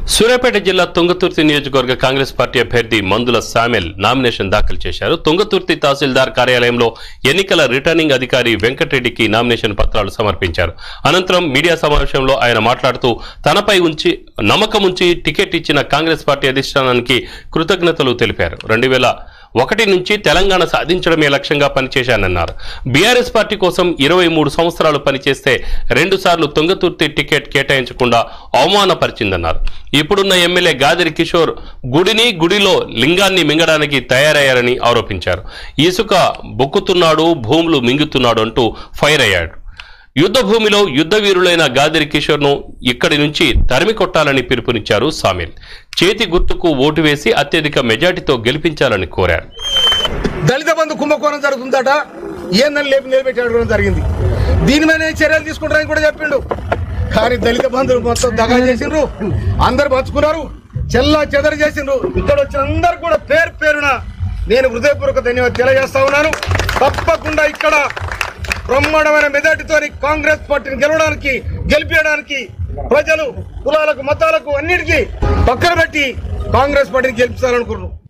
సూర్యాపేట జిల్లా తుంగతుర్తి నియోజకవర్గ కాంగ్రెస్ పార్టీ అభ్యర్థి మందుల సామెల్ నామినేషన్ దాఖలు చేశారు తుంగతుర్తి తహసీల్దార్ కార్యాలయంలో ఎన్నికల రిటర్నింగ్ అధికారి వెంకటరెడ్డికి నామినేషన్ పత్రాలు సమర్పించారు అనంతరం మీడియా సమావేశంలో ఆయన మాట్లాడుతూ తనపై ఉంచి నమ్మకం ఉంచి టికెట్ ఇచ్చిన కాంగ్రెస్ పార్టీ అధిష్టానానికి కృతజ్ఞతలు తెలిపారు రెండు వేల ఒకటి నుంచి తెలంగాణ సాధించడమే లక్ష్యంగా పనిచేశానన్నారు బీఆర్ఎస్ పార్టీ కోసం ఇరవై మూడు సంవత్సరాలు పనిచేస్తే రెండు సార్లు తుంగతుర్తి టికెట్ కేటాయించకుండా అవమానపరిచిందన్నారు ఇప్పుడున్న ఎమ్మెల్యే గాదిరి కిషోర్ గుడిని గుడిలో లింగాన్ని మింగడానికి తయారయ్యారని ఆరోపించారు ఇసుక బొక్కుతున్నాడు భూములు మింగుతున్నాడు అంటూ ఫైర్ అయ్యాడు యుద్ధ భూమిలో యుద్ధ వీరులైన గాదిరి కిషోర్ను ఇక్కడి నుంచి తరిమి కొట్టాలని పిలుపునిచ్చారు సామిల్ చేతి గుర్తుకు ఓటు వేసి అత్యధిక మెజార్టీతో గెలిపించాలని కోరారు దళిత బంధు కుంభకోణం జరుగుతుందట ఏందని లేపి నిలబెట్టడం జరిగింది దీని మీద నేను చర్యలు తీసుకుంటారని కూడా చెప్పిండు కానీ దళిత బంధువులు మొత్తం దగా చేసిండ్రు అందరు పంచుకున్నారు చెల్లా చెదరు చేసిండ్రు ఇక్కడ వచ్చిన అందరు కూడా పేరు పేరున నేను హృదయపూర్వక ధన్యవాదాలు తెలియజేస్తా ఉన్నాను తప్పకుండా ఇక్కడ బ్రహ్మాండమైన మెజార్టీతో కాంగ్రెస్ పార్టీని గెలవడానికి గెలిపించడానికి ప్రజలు కులాలకు మతాలకు అన్నిటికీ పక్కన పెట్టి కాంగ్రెస్ పార్టీని గెలిపించాలనుకున్నారు